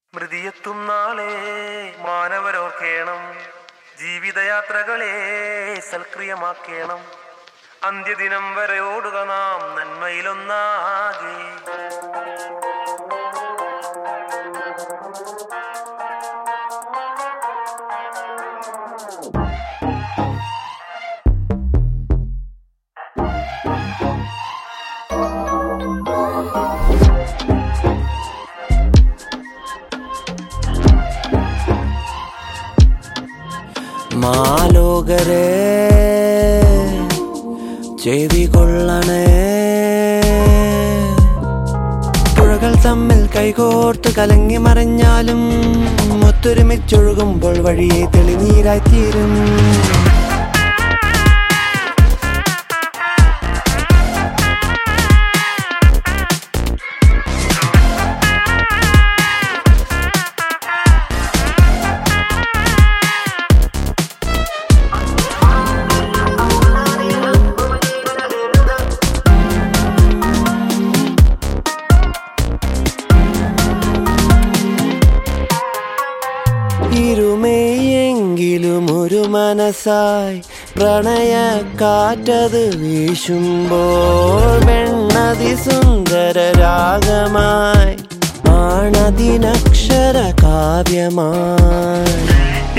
മൃതിയെത്തും നാളെ മാനവരോർക്കേണം ജീവിതയാത്രകളെ സൽക്രിയമാക്കേണം അന്ത്യദിനം വരെ ഓടുക നാം നന്മയിലൊന്നാകെ മാലോകരെ ചെവി കൊള്ളണേ പുഴകൾ തമ്മിൽ കൈകോർത്ത് കലങ്ങി മറിഞ്ഞാലും ഒത്തൊരുമിച്ചൊഴുകുമ്പോൾ വഴിയെ തെളിനീരായിത്തീരും ഇരുമയെങ്കിലും ഒരു മനസ്സായി പ്രണയ കാറ്റത് വീശുമ്പോൾ വെണ്ണതി സുന്ദര രാഗമായി ആണതിനക്ഷര കാവ്യമായി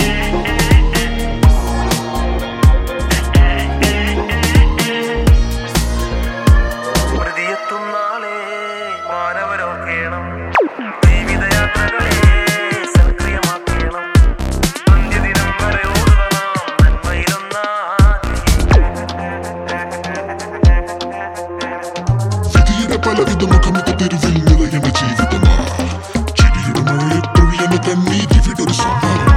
മൃതിയെത്തും നാളെ മാനവരോർക്കേണം ജീവിതയാത്രകളെ സൽക്രിയമാക്കണം അന്ത്യദിനം വരെ ഓടുക നാം നന്മയിലൊന്നാകെ വിധിയുടെ പലവിധ മുഖമിത തെരുവിൽ നിറയുന്ന ജീവിതമാ ചിരിയുടെ മഴയെ തൊഴിയുന്ന കണ്ണീരിവിടൊരു സംഭവമാ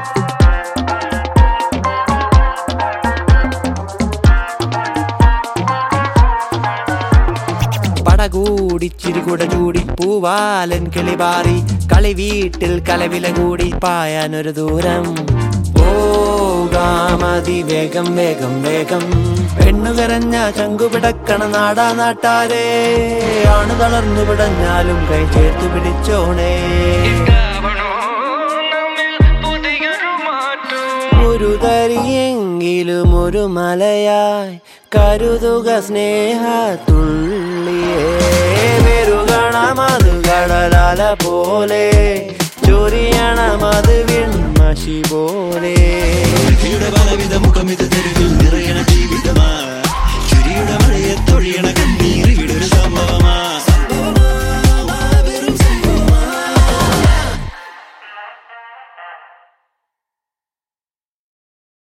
പടകൂടി ചിരികുട ചൂടി പൂവാലൻ കിളിപാറി കളി വീട്ടിൽ കലവില കൂടി പായാനൊരു ദൂരം പോകാമതി വേഗം വേഗം വേഗം പെണ്ണു കരഞ്ഞ ചങ്കുപിടക്കണ നാടാ നാട്ടാരേ ആണ് തളർന്നു പിടഞ്ഞാലും കൈ ചേർത്ത് പിടിച്ചോണേ ഒരു തരിയെങ്കിലും ഒരു മലയായി കരുതുക സ്നേഹത്തുള്ളിയേ വെറുകണമത് കടലാല പോലെ ചൊരിയണമത് വിൺമഷി പോലെ വിധിയുടെ പലവിധ മുഖമിത് തെരുവിൽ നിറയണ ജീവിതമാ ചുരിയുടെ മഴയെ തൊഴിയണ കണ്ണീർ